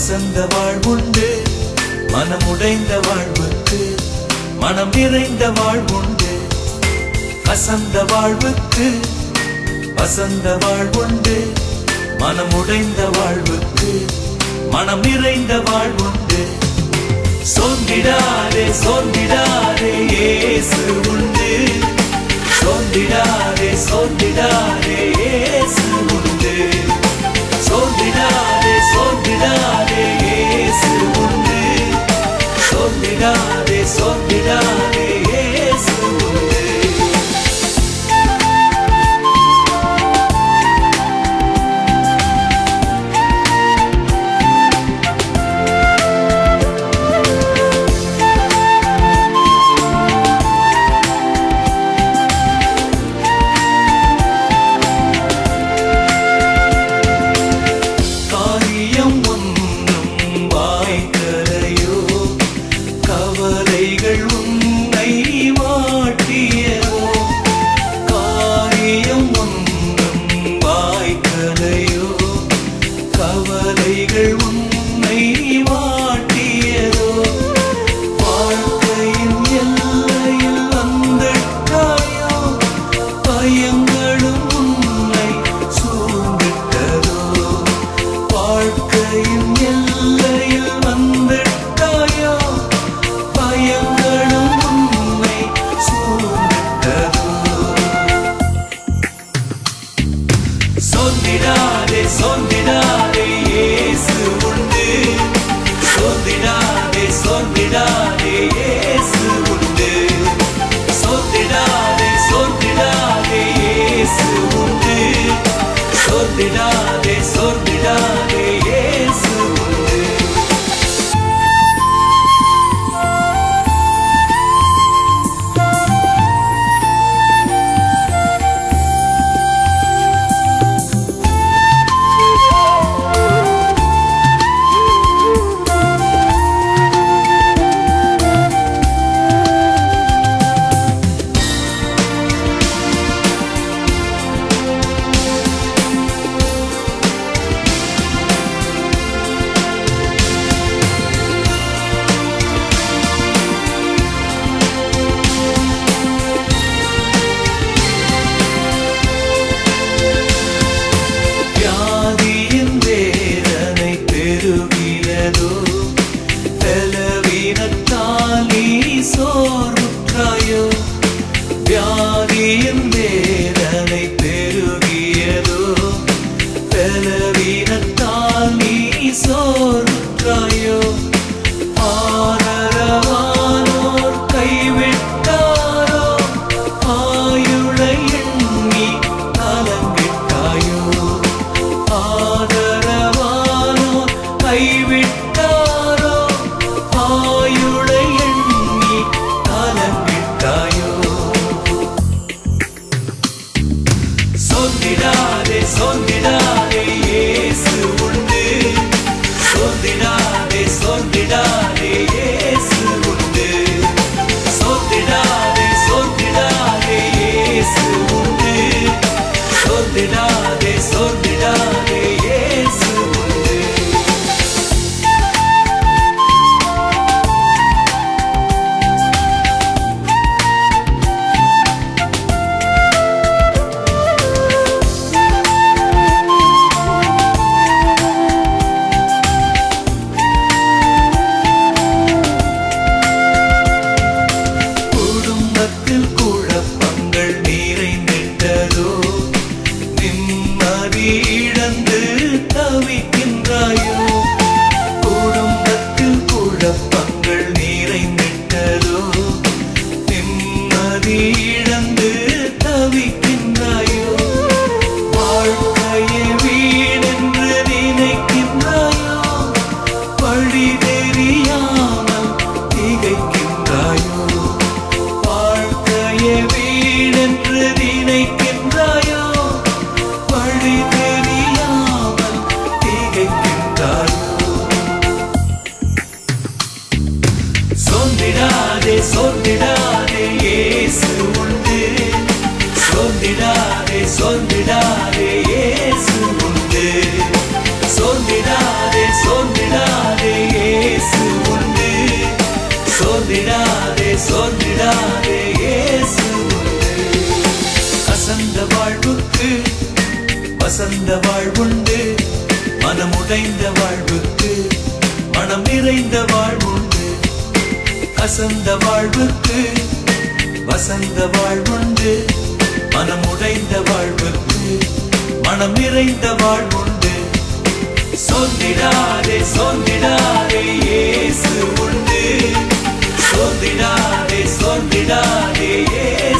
வசந்த வாழ்வுண்டு மனமுடைந்த வாழ்வுக்கு மனம் நிறைந்த வாழ்வுண்டு வசந்த வாழ்வுக்கு வசந்த வாழ்வுண்டு மனமுடைந்த வாழ்வுக்கு மனம் நிறைந்த வாழ்வுண்டு சோர்ந்திடாதே சோர்ந்திடாதே இயேசு உண்டு சோர்ந்திடாதே சோர்ந்திடாதே இயேசு உண்டு சோர்ந்திடாதே சோர்ந்திடாதே இயேசு உண்டு சோர்ந்திடாதே சோர்ந்திடாதே இயேசு உண்டு காரியம் ஒன்றும் வாய்க்கலையோ கவலைகள் உன்னை வாட்டியதோ காரியம் ஒன்றும் வாய்க்கலையோ கவலைகள் உன்னை வாட்டியதோ வாழ்க்கையின் எல்லையில் வந்திட்டாயோ பயங்களும் உன்னை சூழ்ந்திட்டதோ வாழ்க்கையின் எல்லையில் வந்திட்டாயோ பயங்களும் உன்னை சூழ்ந்திட்டதோ சோர்ந்திடாதே சோர்ந்திடாதே இயேசு உண்டு சோர்ந்திடாதே சோர்ந்திடாதே இயேசு உண்டு சோர்ந்திடாதே சோர்ந்திடாதே இயேசு உண்டு சோர்ந்திடாதே சோர்ந்திடாதே இயேசு உண்டு வியாதியின் வேதனை பெருகிறதோ பலவீனத்தால் நீ சோர்வுற்றாயோ வியாதியின் வேதனை பெருகியதோ பலவீனத்தால் நீ சோர்வுற்றாயோ ஆதரவானோர் கைவிட்டாரோ ஆயுளை எண்ணி கலங்கிட்டாயோ ஆதரவானோர் கைவிட்டாரோ ஆயுளை எண்ணி கலங்கிட்டாயோ சோர்ந்திடாதே சோர்ந்திடாதே இயேசு உண்டு சோர்ந்திடாதே சோர்ந்திடாதே இயேசு உண்டு சோர்ந்திடாதே சோர்ந்திடாதே இயேசு உண்டு சோர்ந்திடாதே சோர்ந்திடாதே இயேசு உண்டு குடும்பத்தில் குழப்பங்கள் நிறைந்திட்டதோ நிம்மதி இழந்து தவிக்கின்றாயோ குடும்பத்தில் குழப்பங்கள் நிறைந்திட்டதோ நிம்மதி இழந்து தவிக்கின்றாயோ வாழ்க்கையை வீடென்று நினைக்கின்றாயோ வழி தெரியாமல் திகைக்கின்றாயோ வாழ்க்கையை வீடென்று நினைக்கின்றாயோ வழி தெரியாமல் திகைக்கின்றாயோ வசந்த வாழ்வுண்டு மனமுடைந்த வாழ்வுக்கு மனம் நிறைந்த வாழ்வுண்டு அசந்த வாழ்வுக்கு வசந்த வாழ்வுண்டு மனமுடைந்த வாழ்வுக்கு மனம் நிறைந்த வாழ்வுண்டு சோர்ந்திடாதே சோர்ந்திடாதே இயேசு உண்டு சோர்ந்திடாதே சோர்ந்திடாதே இயேசு